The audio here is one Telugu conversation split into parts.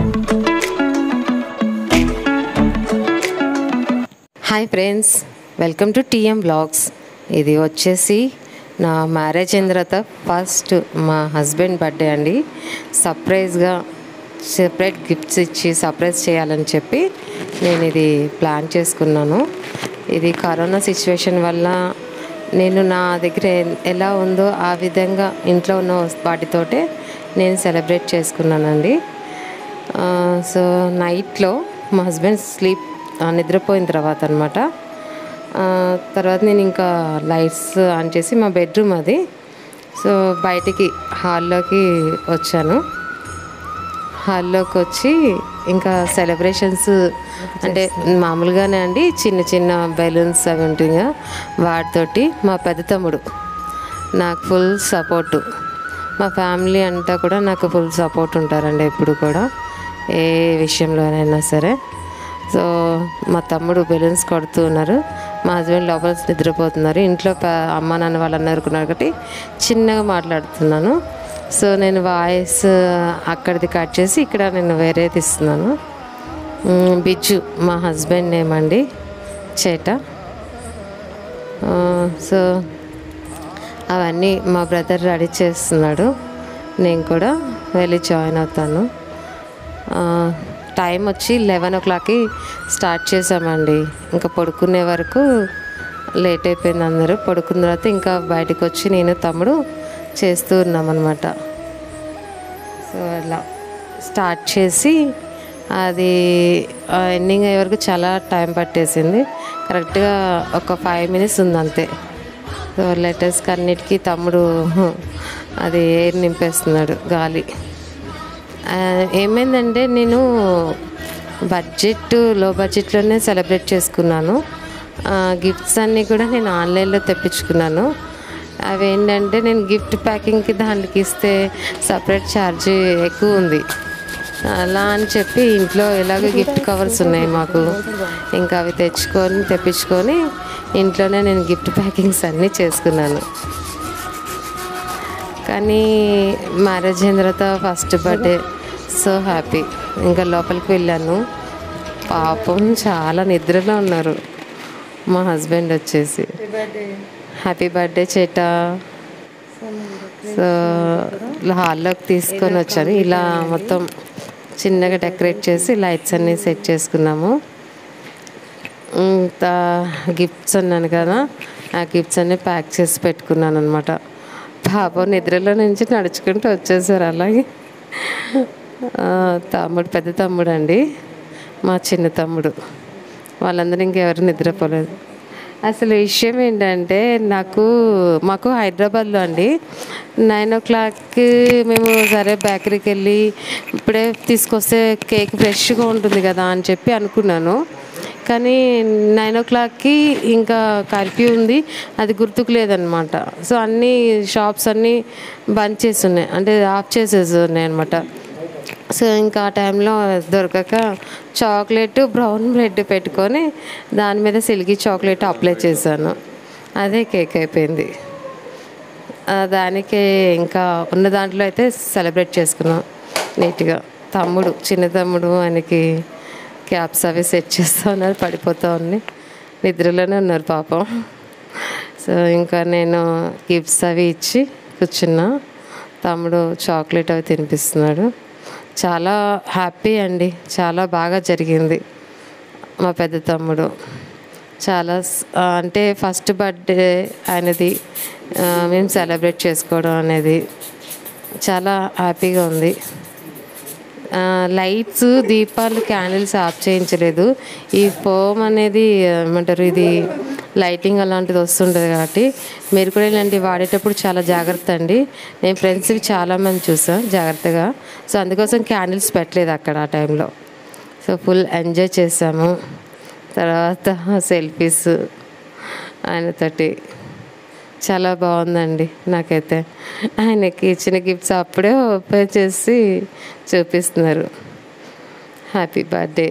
Hi friends welcome to TM blogs ఇది వచ్చేసి నా మ్యారేజ్ అయిన తర్వాత ఫస్ట్ మా హస్బెండ్ బర్త్డే అండి సర్ప్రైజ్గా సెపరేట్ గిఫ్ట్స్ ఇచ్చి సర్ప్రైజ్ చేయాలని చెప్పి నేను ఇది ప్లాన్ చేసుకున్నాను ఇది కరోనా సిచ్యువేషన్ వల్ల నేను నా దగ్గర ఎ- ఎలా ఉందో ఆ విధంగా ఇంట్లో ఉన్న వాటితోటే నేను సెలబ్రేట్ చేసుకున్నానండి ఆ, సో నైట్లో మా హస్బెండ్ స్లీప్ ఆ, నిద్రపోయిన తర్వాత అనమాట తర్వాత నేను ఇంకా లైట్స్ ఆన్ చేసి మా బెడ్రూమ్ అది సో బయటికి హాల్లోకి వచ్చాను హాల్లోకి వచ్చి ఇంకా సెలబ్రేషన్స్ అంటే మామూలుగానే అండి చిన్న చిన్న బెలూన్స్ అవి ఉంటాయి కదా, వాటితోటి మా పెద్ద తమ్ముడు నాకు ఫుల్ సపోర్టు మా ఫ్యామిలీ అంతా కూడా నాకు ఫుల్ సపోర్ట్ ఉంటారండి ఎప్పుడు కూడా ఏ విషయంలోనైనా సరే సో మా తమ్ముడు బెలూన్స్ కొడుతూ ఉన్నారు మా హస్బెండ్ లోపల నిద్రపోతున్నారు ఇంట్లో ప- అమ్మ నాన్న వాళ్ళందరూ ఉన్నారు కాబట్టి చిన్నగా మాట్లాడుతున్నాను సో నేను వాయిస్ అక్కడిది కట్ చేసి ఇక్కడ నేను వేరేది ఇస్తున్నాను మ్, బిజ్జు మా హస్బెండ్ నేమ్ అండి చేట ఆ, సో అవన్నీ మా బ్రదర్ రెడీ చేస్తున్నాడు నేను కూడా వెళ్ళి జాయిన్ అవుతాను ఆ, టైం వచ్చి లెవెన్ ఓ క్లాక్కి స్టార్ట్ చేసామండి ఇంకా పడుకునే వరకు లేట్ అయిపోయింది అందరూ పడుకున్న తర్వాత ఇంకా బయటకు వచ్చి నేను తమ్ముడు చేస్తూ ఉన్నామన్నమాట సో అలా స్టార్ట్ చేసి అది ఎండింగ్ అయ్యే వరకు చాలా టైం పట్టేసింది కరెక్ట్గా ఒక ఫైవ్ మినిట్స్ ఉంది అంతే సో లెటర్స్కి అన్నిటికీ తమ్ముడు అది ఎయిర్ నింపేస్తున్నాడు గాలి ఆ, ఏమైందంటే నేను బడ్జెట్ లో బడ్జెట్లోనే సెలబ్రేట్ చేసుకున్నాను ఆ, గిఫ్ట్స్ అన్నీ కూడా నేను ఆన్లైన్లో తెప్పించుకున్నాను అవి ఏంటంటే నేను గిఫ్ట్ ప్యాకింగ్కి దానికి ఇస్తే సపరేట్ ఛార్జ్ ఎక్కువ ఉంది అలా అని చెప్పి ఇంట్లో ఎలాగో గిఫ్ట్ కవర్స్ ఉన్నాయి మాకు ఇంకా అవి తెచ్చుకొని తెప్పించుకొని ఇంట్లోనే నేను గిఫ్ట్ ప్యాకింగ్స్ అన్నీ చేసుకున్నాను కానీ మ్యారేజ్ అయిన తర్వాత ఫస్ట్ బర్త్డే సో హ్యాపీ ఇంకా లోపలికి వెళ్ళాను పాపం చాలా నిద్రలో ఉన్నారు మా హస్బెండ్ వచ్చేసి హ్యాపీ బర్త్డే చేట సో హాల్లోకి తీసుకొని వచ్చాను ఇలా మొత్తం చిన్నగా డెకరేట్ చేసి లైట్స్ అన్నీ సెట్ చేసుకున్నాము ఇంత గిఫ్ట్స్ అన్నాను కదా ఆ గిఫ్ట్స్ అన్నీ ప్యాక్ చేసి పెట్టుకున్నాను అనమాట పాపం నిద్రలో నుంచి నడుచుకుంటూ వచ్చేసారు అలాగే ఆ, తమ్ముడు పెద్ద తమ్ముడు అండి మా చిన్న తమ్ముడు వాళ్ళందరూ ఇంకెవరు నిద్రపోలేదు అసలు విషయం ఏంటంటే నాకు మాకు హైదరాబాద్లో అండి నైన్ ఓ క్లాక్కి మేము సరే బేకరీకి వెళ్ళి ఇప్పుడే తీసుకొస్తే కేక్ ఫ్రెష్గా ఉంటుంది కదా అని చెప్పి అనుకున్నాను కానీ నైన్ ఓ క్లాక్కి ఇంకా కర్ఫ్యూ ఉంది అది గుర్తుకు లేదనమాట సో అన్ని షాప్స్ అన్నీ బంద్ చేసి ఉన్నాయి అంటే ఆఫ్ చేసేసి ఉన్నాయి అనమాట సో ఇంకా ఆ టైంలో దొరకక చాక్లెట్ బ్రౌన్ బ్రెడ్ పెట్టుకొని దాని మీద సిల్కీ చాక్లెట్ అప్లై చేశాను అదే కేక్ అయిపోయింది ఆ, దానికి ఇంకా ఉన్న దాంట్లో అయితే సెలబ్రేట్ చేసుకున్నాం నీట్గా తమ్ముడు చిన్న తమ్ముడు ఆయనకి క్యాప్స్ అవి సెట్ చేస్తూ ఉన్నారు పడిపోతూ ఉన్నాయి నిద్రలోనే ఉన్నారు పాపం సో ఇంకా నేను గిఫ్ట్స్ అవి ఇచ్చి కూర్చున్నా తమ్ముడు చాక్లెట్ అవి తినిపిస్తున్నాడు చాలా హ్యాపీ అండి చాలా బాగా జరిగింది మా పెద్ద తమ్ముడు చాలా స్- ఆ, అంటే ఫస్ట్ బర్త్డే ఆయనది ఆ, మేము సెలబ్రేట్ చేసుకోవడం అనేది చాలా హ్యాపీగా ఉంది ఆ, లైట్స్ దీపాలు క్యాండిల్స్ ఆఫ్ చేయించలేదు ఈ ఫోమ్ అనేది ఏమంటారు ఇది లైటింగ్ అలాంటిది వస్తుంటుంది కాబట్టి మీరు కూడా ఇలాంటివి వాడేటప్పుడు చాలా జాగ్రత్త అండి నేను ఫ్రెండ్స్కి చాలామంది చూసాను జాగ్రత్తగా సో అందుకోసం క్యాండిల్స్ పెట్టలేదు అక్కడ ఆ టైంలో సో ఫుల్ ఎంజాయ్ చేసాము తర్వాత సెల్ఫీస్ ఆయనతోటి చాలా బాగుందండి నాకైతే ఆయనకి ఇచ్చిన గిఫ్ట్స్ అప్పుడే ఓపెన్ చేసి చూపిస్తున్నారు హ్యాపీ బర్త్డే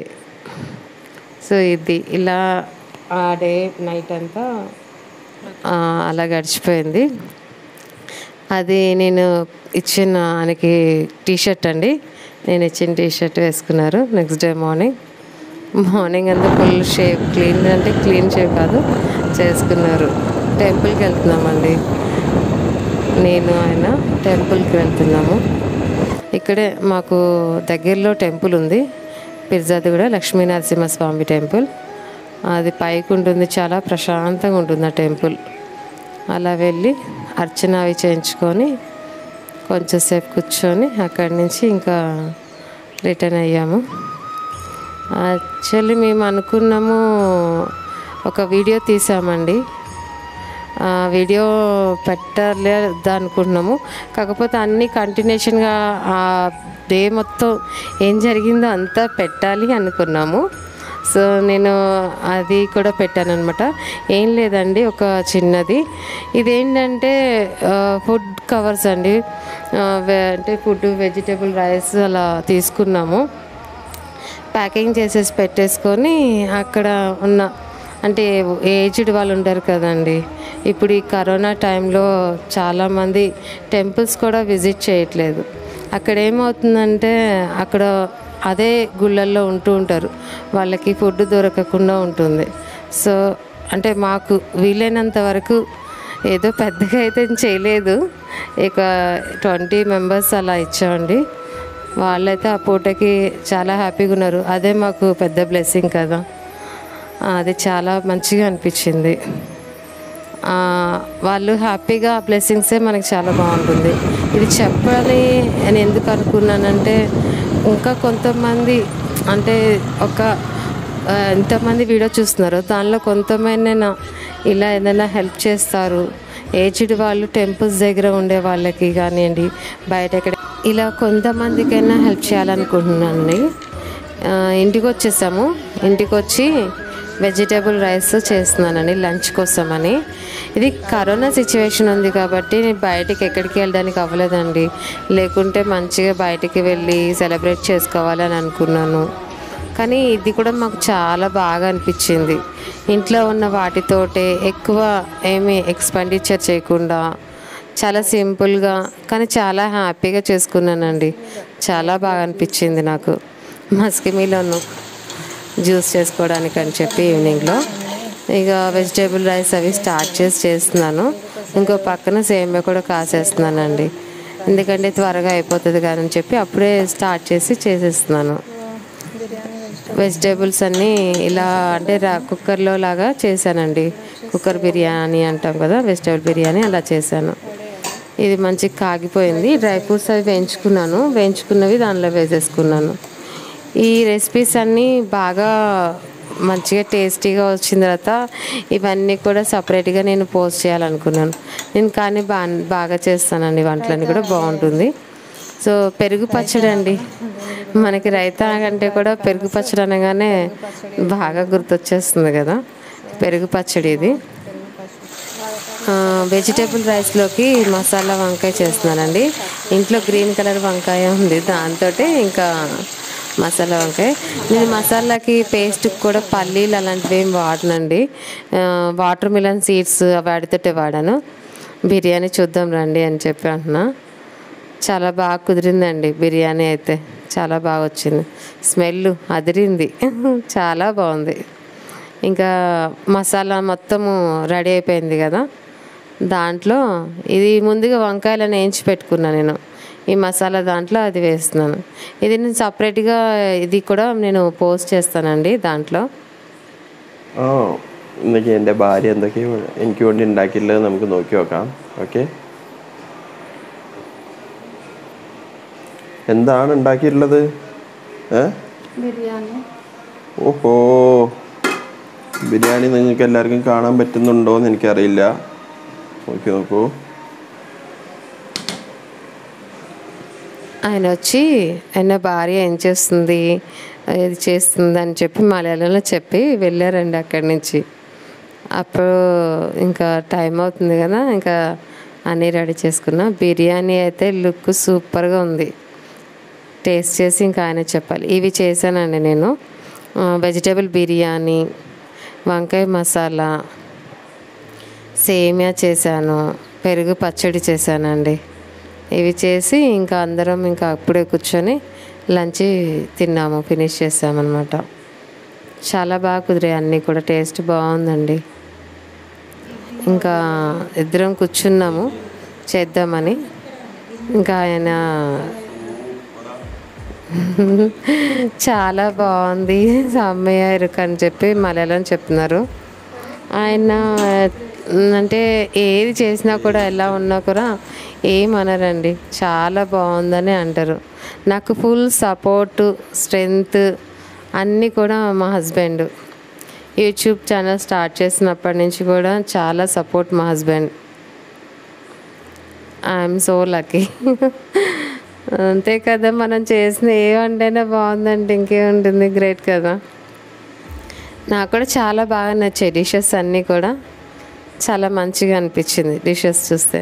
సో ఇది ఇలా ఆ డే నైట్ అంతా ఆ, అలా గడిచిపోయింది అది నేను ఇచ్చిన ఆయనకి టీషర్ట్ అండి నేను ఇచ్చిన టీ షర్ట్ వేసుకున్నారు నెక్స్ట్ డే మార్నింగ్ మార్నింగ్ అంతా ఫుల్ షేప్ క్లీన్ అంటే క్లీన్ షేప్ కాదు చేసుకున్నారు టెంపుల్కి వెళ్తున్నామండి నేను ఆయన టెంపుల్కి వెళ్తున్నాము ఇక్కడే మాకు దగ్గరలో టెంపుల్ ఉంది పిర్జాది కూడా లక్ష్మీ నరసింహస్వామి టెంపుల్ అది పైకి ఉంటుంది చాలా ప్రశాంతంగా ఉంటుంది ఆ టెంపుల్ అలా వెళ్ళి అర్చన అవి చేయించుకొని కొంచెంసేపు కూర్చొని అక్కడి నుంచి ఇంకా రిటర్న్ అయ్యాము యాక్చువల్లీ మేము అనుకున్నాము ఒక వీడియో తీసామండి ఆ వీడియో పెట్టలేదు అనుకుంటున్నాము కాకపోతే అన్నీ కంటిన్యూషన్గా ఆ డే మొత్తం ఏం జరిగిందో అంతా పెట్టాలి అనుకున్నాము సో నేను అది కూడా పెట్టాను అనమాట ఏం లేదండి ఒక చిన్నది ఇదేంటంటే ఫుడ్ కవర్స్ అండి ఆ, వె- అంటే ఫుడ్ వెజిటేబుల్ రైస్ అలా తీసుకున్నాము ప్యాకింగ్ చేసేసి పెట్టేసుకొని అక్కడ ఉన్న అంటే ఏజ్డ్ వాళ్ళు ఉంటారు కదండి ఇప్పుడు ఈ కరోనా టైంలో చాలామంది టెంపుల్స్ కూడా విజిట్ చేయట్లేదు అక్కడ ఏమవుతుందంటే అక్కడ అదే గుళ్ళల్లో ఉంటూ ఉంటారు వాళ్ళకి ఫుడ్ దొరకకుండా ఉంటుంది సో అంటే మాకు వీలైనంత వరకు ఏదో పెద్దగా అయితే ఏం చేయలేదు ఇక ట్వంటీ మెంబర్స్ అలా ఇచ్చామండి వాళ్ళైతే ఆ పూటకి చాలా హ్యాపీగా ఉన్నారు అదే మాకు పెద్ద బ్లెస్సింగ్ కదా అది చాలా మంచిగా అనిపించింది ఆ, వాళ్ళు హ్యాపీగా ఆ బ్లెస్సింగ్సే మనకి చాలా బాగుంటుంది ఇది చెప్పాలి అని ఎందుకు అనుకున్నానంటే ఇంకా కొంతమంది అంటే ఒక ఆ, ఎంతమంది వీడియో చూస్తున్నారు దానిలో కొంతమంది ఇలా ఏదైనా హెల్ప్ చేస్తారు ఏజ్డ్ వాళ్ళు టెంపుల్స్ దగ్గర ఉండే వాళ్ళకి కానివ్వండి బయట ఎక్కడ ఇలా కొంతమందికైనా హెల్ప్ చేయాలనుకుంటున్నానండి ఆ, ఇంటికి వచ్చేసాము ఇంటికి వచ్చి వెజిటేబుల్ రైస్ చేస్తున్నానండి లంచ్ కోసమని ఇది కరోనా సిచ్యువేషన్ ఉంది కాబట్టి నేను బయటికి ఎక్కడికి వెళ్ళడానికి అవ్వలేదండి లేకుంటే మంచిగా బయటికి వెళ్ళి సెలబ్రేట్ చేసుకోవాలని అనుకున్నాను కానీ ఇది కూడా మాకు చాలా బాగా అనిపించింది ఇంట్లో ఉన్న వాటితోటే ఎక్కువ ఏమీ ఎక్స్పెండిచర్ చేయకుండా చాలా సింపుల్గా కానీ చాలా హ్యాపీగా చేసుకున్నానండి చాలా బాగా అనిపించింది నాకు మస్కి మీలోను జ్యూస్ చేసుకోవడానికి అని చెప్పి ఈవినింగ్లో ఇక వెజిటేబుల్ రైస్ అవి స్టార్ట్ చేసి చేస్తున్నాను ఇంకో పక్కన సేమియా కూడా కాసేస్తున్నానండి ఎందుకంటే త్వరగా అయిపోతుంది కానీ అని చెప్పి అప్పుడే స్టార్ట్ చేసి చేసేస్తున్నాను వెజిటేబుల్స్ అన్నీ ఇలా అంటే రా కుక్కర్లో లాగా చేశానండి కుక్కర్ బిర్యానీ అంటాం కదా వెజిటేబుల్ బిర్యానీ అలా చేశాను ఇది మంచిగా కాగిపోయింది డ్రై ఫ్రూట్స్ అవి వేయించుకున్నాను వేయించుకున్నవి దానిలో వేసేసుకున్నాను ఈ రెసిపీస్ అన్నీ బాగా మంచిగా టేస్టీగా వచ్చిన తర్వాత ఇవన్నీ కూడా సపరేట్గా నేను పోస్ట్ చేయాలనుకున్నాను నేను కానీ బా బాగా చేస్తానండి వంటలన్నీ కూడా బాగుంటుంది సో పెరుగు పచ్చడి అండి మనకి రైతా అంటే కూడా పెరుగు పచ్చడి అనగానే బాగా గుర్తొచ్చేస్తుంది కదా పెరుగు పచ్చడి ఇది వెజిటేబుల్ రైస్లోకి మసాలా వంకాయ చేస్తున్నానండి ఇంట్లో గ్రీన్ కలర్ వంకాయ ఉంది దాంతో ఇంకా మసాలా వంకాయ నేను మసాలాకి పేస్ట్ కూడా పల్లీలు అలాంటివి ఏం వాడనండి వాటర్ మిలన్ సీడ్స్ వాడితోటే వాడాను బిర్యానీ చూద్దాం రండి అని చెప్పి అంటున్నా చాలా బాగా కుదిరిందండి బిర్యానీ అయితే చాలా బాగా వచ్చింది స్మెల్ అదిరింది చాలా బాగుంది ఇంకా మసాలా మొత్తము రెడీ అయిపోయింది కదా దాంట్లో ఇది ముందుగా వంకాయలను వేయించి పెట్టుకున్నా నేను ఈ మసాలా దాంట్లో అది వేస్తున్నాను ఇది నేను సపరేట్గా ఇది కూడా నేను పోస్ట్ చేస్తానండి దాంట్లో ആ ഇന്നൊക്കെ എൻ്റെ ഭാര്യ എന്തൊക്കെയോ എനിക്ക് വേണ്ടി ഉണ്ടാക്കിയിട്ടുള്ളത് നമുക്ക് നോക്കി നോക്കാം ഓക്കെ എന്താണ് ഉണ്ടാക്കിയിട്ടുള്ളത് ഏ ബിരിയാണി ഓഹോ ബിരിയാണി നിങ്ങൾക്ക് എല്ലാവർക്കും കാണാൻ പറ്റുന്നുണ്ടോ എന്ന് എനിക്കറിയില്ല നോക്കി നോക്കൂ ఆయన వచ్చి ఆయన భార్య ఏం చేస్తుంది ఇది చేస్తుంది అని చెప్పి మలయాళంలో చెప్పి వెళ్ళారండి అక్కడి నుంచి అప్పుడు ఇంకా టైం అవుతుంది కదా ఇంకా అన్నీ రెడీ చేసుకున్నా బిర్యానీ అయితే లుక్ సూపర్గా ఉంది టేస్ట్ చేసి ఇంకా ఆయన చెప్పాలి ఇవి చేశానండి నేను వెజిటేబుల్ బిర్యానీ వంకాయ మసాలా సేమియా చేశాను పెరుగు పచ్చడి చేశానండి ఇవి చేసి ఇంకా అందరం ఇంకా అప్పుడే కూర్చొని లంచ్ తిన్నాము ఫినిష్ చేసామన్నమాట చాలా బాగా కుదిరాయి అన్నీ కూడా టేస్ట్ బాగుందండి ఇంకా ఇద్దరం కూర్చున్నాము చేద్దామని ఇంకా ఆయన చాలా బాగుంది అమ్మయ్య ఇరుక అని చెప్పి మలయాళం చెప్తున్నారు ఆయన అంటే ఏది చేసినా కూడా ఎలా ఉన్నా కూడా ఏమనరండి చాలా బాగుందని అంటారు నాకు ఫుల్ సపోర్టు స్ట్రెంగ్త్ అన్నీ కూడా మా హస్బెండ్ యూట్యూబ్ ఛానల్ స్టార్ట్ చేసినప్పటి నుంచి కూడా చాలా సపోర్ట్ మా హస్బెండ్ ఐఎమ్ సో లక్కీ అంతే కదా మనం చేసిన ఏ వంటైనా బాగుందంటే ఇంకేముంటుంది గ్రేట్ కదా నాకు కూడా చాలా బాగా నచ్చాయి డిషెస్ అన్నీ కూడా చాలా మంచిగా అనిపించింది డిషెస్ చూస్తే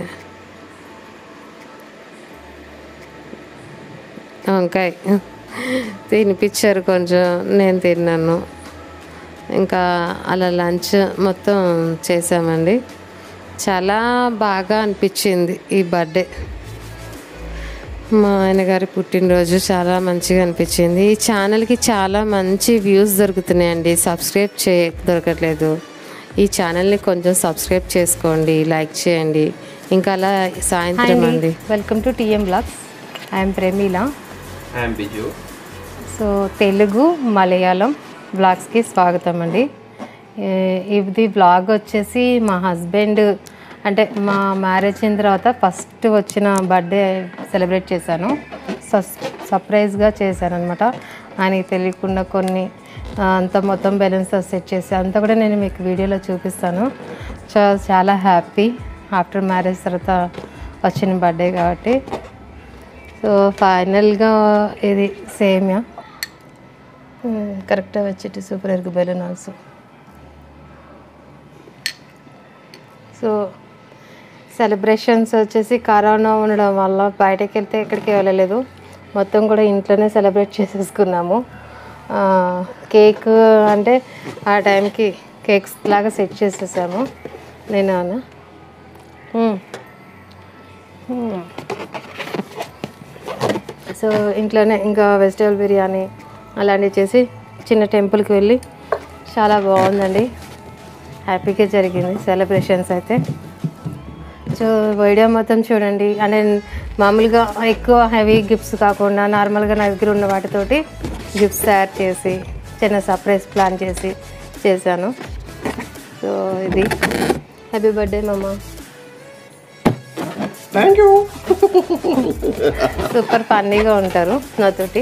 వంకాయ తినిపించారు కొంచెం నేను తిన్నాను ఇంకా అలా లంచ్ మొత్తం చేసామండి చాలా బాగా అనిపించింది ఈ బర్త్డే మా ఆయన గారి పుట్టినరోజు చాలా మంచిగా అనిపించింది ఈ ఛానల్కి చాలా మంచి వ్యూస్ దొరుకుతున్నాయండి సబ్స్క్రైబ్ చే దొరకట్లేదు ఈ ఛానల్ని కొంచెం సబ్స్క్రైబ్ చేసుకోండి లైక్ చేయండి ఇంకా అలా సాయంత్రం అండి welcome to TM blogs I'm Premila I'm Biju so Telugu Malayalam బ్లాగ్స్కి స్వాగతం అండి ఏ- ఇది బ్లాగ్ వచ్చేసి మా హస్బెండ్ అంటే మా మ్యారేజ్ అయిన తర్వాత ఫస్ట్ వచ్చిన బర్త్డే సెలబ్రేట్ చేశాను సస్ సర్ప్రైజ్గా చేశాను అనమాట ఆయనకి తెలియకుండా కొన్ని ఆ, అంత మొత్తం బ్యాలెన్స్ సెట్ చేసి అంతా కూడా నేను మీకు వీడియోలో చూపిస్తాను సో చాలా హ్యాపీ ఆఫ్టర్ మ్యారేజ్ తర్వాత వచ్చిన బర్త్డే కాబట్టి సో ఫైనల్గా ఇది సేమియా కరెక్ట్గా వచ్చేటి సూపర్ ఎరుగు బెలూన్ ఆల్సో సో సెలబ్రేషన్స్ వచ్చేసి కరోనా ఉండడం వల్ల బయటకు వెళ్తే ఎక్కడికి వెళ్ళలేదు మొత్తం కూడా ఇంట్లోనే సెలబ్రేట్ చేసేసుకున్నాము ఆ, కేక్ అంటే ఆ టైంకి కేక్స్ లాగా సెట్ చేసేసాము నేను అన్న మ్మ్. మ్మ్. సో ఇంట్లోనే ఇంకా వెజిటేబుల్ బిర్యానీ అలాంటివి చేసి చిన్న టెంపుల్కి వెళ్ళి చాలా బాగుందండి హ్యాపీగా జరిగింది సెలబ్రేషన్స్ అయితే సో వీడియో మొత్తం చూడండి అంటే మామూలుగా ఎక్కువ హెవీ గిఫ్ట్స్ కాకుండా నార్మల్గా నా దగ్గర ఉన్న వాటితోటి గిఫ్ట్స్ తయారు చేసి చిన్న సర్ప్రైజ్ ప్లాన్ చేసి చేశాను సో ఇది హ్యాపీ బర్త్డే మమ్మ థ్యాంక్ యూ సూపర్ ఫన్నీగా ఉంటారు നാത്തോട്ടി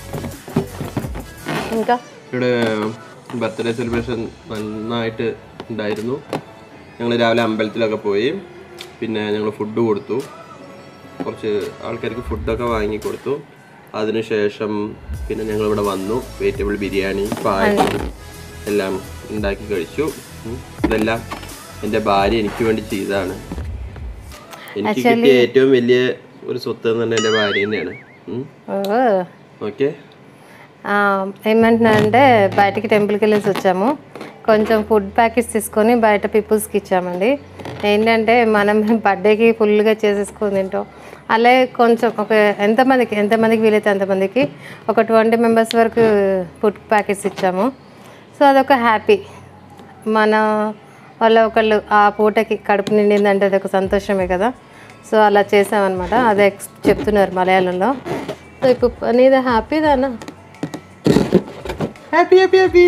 ఇంకా ഇവിടെ ബർത്ത്ഡേ സെലിബ്രേഷൻ നന്നായിട്ട് ഉണ്ടായിരുന്നു ഞങ്ങൾ രാവിലെ അമ്പലത്തിലൊക്കെ പോയി പിന്നെ ഞങ്ങൾ ഫുഡ് കൊടുത്തു കുറച്ച് ആൾക്കാർക്ക് ഫുഡൊക്കെ വാങ്ങി കൊടുത്തു അതിനുശേഷം പിന്നെ ഞങ്ങൾ ഇവിടെ വന്നു വെജിറ്റബിൾ ബിരിയാണി പായസം എല്ലാം ഉണ്ടാക്കി കഴിച്ചു ഉം. ഇതെല്ലാം എൻ്റെ ഭാര്യ എനിക്ക് വേണ്ടി ചെയ്തതാണ് എനിക്ക് കിട്ടിയ ഏറ്റവും വലിയ ഒരു സ്വത്ത് എന്ന് പറഞ്ഞാൽ എൻ്റെ ഭാര്യ തന്നെയാണ് ఓ, ഓക്കെ ఆ, ఏమంటున్నారంటే బయటికి టెంపుల్కి వెళ్ళేసి వచ్చాము కొంచెం ఫుడ్ ప్యాకెట్స్ తీసుకొని బయట పీపుల్స్కి ఇచ్చామండి ఏంటంటే మనం బర్త్డేకి ఫుల్గా చేసేసుకొని తింటాం అలాగే కొంచెం ఒక ఎంతమందికి ఎంతమందికి వీలైతే అంతమందికి ఒక ట్వంటీ మెంబర్స్ వరకు ఫుడ్ ప్యాకెట్స్ ఇచ్చాము సో అదొక హ్యాపీ మన వాళ్ళ ఒకళ్ళు ఆ పూటకి కడుపు నిండిందంటే అది ఒక సంతోషమే కదా సో అలా చేసామన్నమాట అదే ఎక్స్ చెప్తున్నారు మలయాళంలో సో ఇప్పుడు నీది హ్యాపీ దానా హ్యాపీ హ్యాపీ హ్యాపీ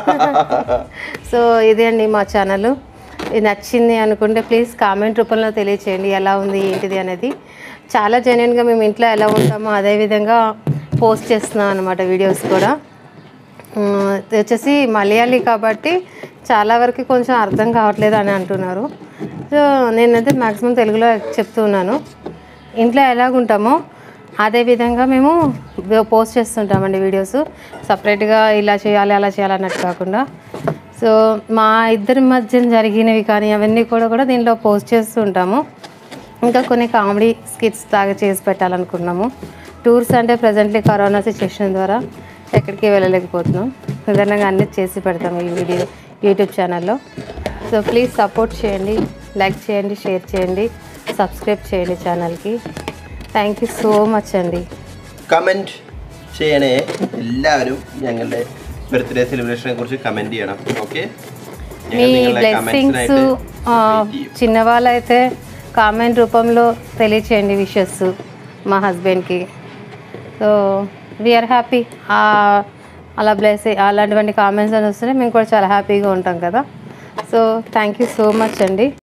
సో ఇదే అండి మా ఛానల్ ఇది నచ్చింది అనుకుంటే ప్లీజ్ కామెంట్ రూపంలో తెలియచేయండి ఎలా ఉంది ఏంటిది అనేది చాలా జెన్యున్గా మేము ఇంట్లో ఎలా ఉంటామో అదే విధంగా పోస్ట్ చేస్తున్నాం అనమాట వీడియోస్ కూడా ఉమ్, ఇది వచ్చేసి మలయాళీ కాబట్టి చాలా వరకు కొంచెం అర్థం కావట్లేదు అని అంటున్నారు సో నేనైతే మ్యాక్సిమం తెలుగులో చెప్తూ ఉన్నాను ఇంట్లో ఎలాగుంటామో అదే విధంగా మేము పోస్ట్ చేస్తుంటామండి వీడియోస్ సపరేట్గా ఇలా చేయాలి అలా చేయాలి అన్నట్టు కాకుండా సో మా ఇద్దరి మధ్య జరిగినవి కానీ అవన్నీ కూడా కూడా దీంట్లో పోస్ట్ చేస్తూ ఉంటాము ఇంకా కొన్ని కామెడీ స్కిట్స్ లాగా చేసి పెట్టాలనుకున్నాము టూర్స్ అంటే ప్రజెంట్లీ కరోనా సిచ్యువేషన్ ద్వారా ఎక్కడికి వెళ్ళలేకపోతున్నాం విధంగా అన్నీ చేసి పెడతాం ఈ వీడియో యూట్యూబ్ ఛానల్లో సో ప్లీజ్ సపోర్ట్ చేయండి లైక్ చేయండి షేర్ చేయండి సబ్స్క్రైబ్ చేయండి ఛానల్కి థ్యాంక్ యూ సో మచ్ అండి కమెంట్ ചെയ്യണേ എല്ലാവരും ഞങ്ങളുടെ ബർത്ത്ഡേ സെലിബ്രേഷനെ കുറിച്ച് കമൻറ്റ് ചെയ്യണം ഓക്കെ మీ బ్లెస్సింగ్స్ చిన్నవాళ్ళైతే కామెంట్ రూపంలో తెలియచేయండి విషెస్ మా హస్బెండ్కి సో వీఆర్ హ్యాపీ అలా బ్లెస్ అలాంటివంటి కామెంట్స్ అని వస్తున్నాయి మేము కూడా చాలా హ్యాపీగా ఉంటాం కదా so thank you so much అండి